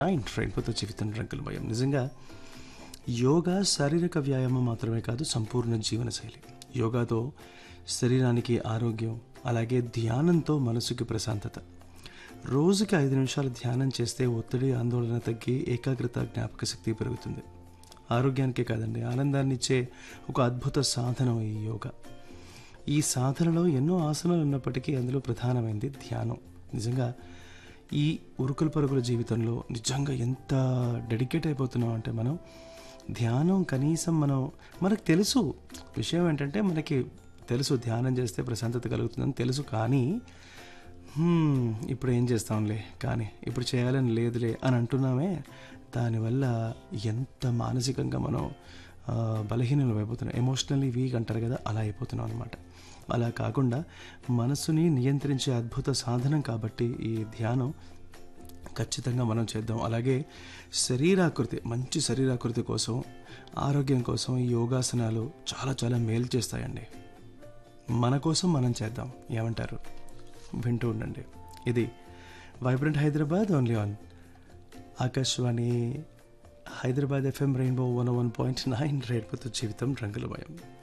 nine ట్రైన్పోతో జీవితం రంగుల భయం నిజంగా యోగా శారీరక వ్యాయామం మాత్రమే కాదు సంపూర్ణ జీవనశైలి యోగాతో శరీరానికి ఆరోగ్యం అలాగే ధ్యానంతో మనసుకి ప్రశాంతత రోజుకి ఐదు నిమిషాలు ధ్యానం చేస్తే ఒత్తిడి ఆందోళన తగ్గి ఏకాగ్రత జ్ఞాపక శక్తి పెరుగుతుంది ఆరోగ్యానికే కాదండి ఆనందాన్ని ఇచ్చే ఒక అద్భుత సాధనం ఈ యోగా ఈ సాధనలో ఎన్నో ఆసనాలు ఉన్నప్పటికీ అందులో ప్రధానమైనది ధ్యానం నిజంగా ఈ ఉరుకుల పరుగుల జీవితంలో నిజంగా ఎంత డెడికేట్ అయిపోతున్నాం అంటే మనం ధ్యానం కనీసం మనం మనకు తెలుసు విషయం ఏంటంటే మనకి తెలుసు ధ్యానం చేస్తే ప్రశాంతత కలుగుతుందని తెలుసు కానీ "హ్మ్, ఇప్పుడు ఏం చేస్తాంలే కానీ ఇప్పుడు చేయాలని లేదులే అని అంటున్నామే దానివల్ల ఎంత మానసికంగా మనం ఆ, బలహీనలు అయిపోతున్నాం ఎమోషనల్లీ వీక్ అంటారు కదా అలా అయిపోతున్నాం అనమాట అలా కాకుండా మనసుని నియంత్రించే అద్భుత సాధనం కాబట్టి ఈ ధ్యానం ఖచ్చితంగా మనం చేద్దాం అలాగే శరీరాకృతి మంచి శరీరాకృతి కోసం ఆరోగ్యం కోసం ఈ యోగాసనాలు చాలా చాలా మేలు చేస్తాయండి మన కోసం మనం చేద్దాం ఏమంటారు వింటూ ఉండండి ఇది vibrant Hyderabad only on Akashvani Hyderabad FM rainbow one one point nine రేట్పతో జీవితం రంగులమయం